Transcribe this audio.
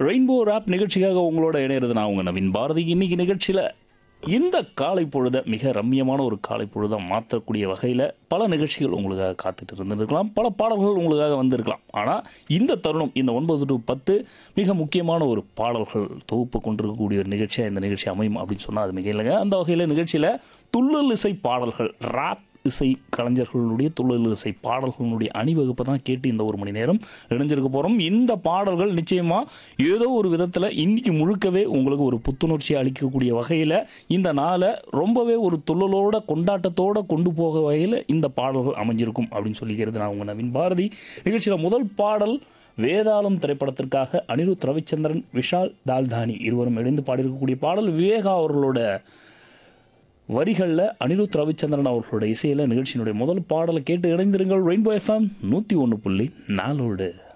rainbow rap நிகழ்ச்சிக்காக உங்களோட இணையிறது நான் உங்க நவீன் பாரதி இன்னைக்கு நிகழ்ச்சியில் இந்த காலை பொழுதை மிக ரம்மியமான ஒரு காலை பொழுதை மாற்றக்கூடிய வகையில் பல நிகழ்ச்சிகள் உங்களுக்காக காத்துட்டு இருந்திருக்கலாம் பல பாடல்கள் உங்களுக்காக வந்திருக்கலாம் ஆனால் இந்த தருணம் இந்த ஒன்பது டு பத்து மிக முக்கியமான ஒரு பாடல்கள் தொகுப்பு கொண்டிருக்கக்கூடிய ஒரு நிகழ்ச்சியாக இந்த நிகழ்ச்சி அமையும் அப்படின்னு சொன்னால் அது மிக இல்லைங்க அந்த வகையில் நிகழ்ச்சியில் துள்ளல் இசை பாடல்கள் ராப் இசை கலைஞர்களுடைய துள்ளல் இசை பாடல்களுடைய அணிவகுப்பை தான் கேட்டு இந்த ஒரு மணி நேரம் இணைஞ்சிருக்க போகிறோம் இந்த பாடல்கள் நிச்சயமாக ஏதோ ஒரு விதத்தில் இன்னைக்கு முழுக்கவே உங்களுக்கு ஒரு புத்துணர்ச்சி அளிக்கக்கூடிய வகையில் இந்த நாளை ரொம்பவே ஒரு துள்ளலோட கொண்டாட்டத்தோட கொண்டு போக வகையில் இந்த பாடல்கள் அமைஞ்சிருக்கும் அப்படின்னு சொல்லிக்கிறது நான் உங்கள் நவீன் பாரதி நிகழ்ச்சியில் முதல் பாடல் வேதாளம் திரைப்படத்திற்காக அனிருத் ரவிச்சந்திரன் விஷால் தால்தானி இருவரும் இணைந்து பாடியிருக்கக்கூடிய பாடல் விவேகா அவர்களோட வரிகளில் அனிருத் ரவிச்சந்திரன் அவர்களோட இசையில் நிகழ்ச்சியினுடைய முதல் பாடலை கேட்டு இணைந்திருங்கள் ரெயின்போ எஃப்எம் நூற்றி ஒன்று புள்ளி நாலோடு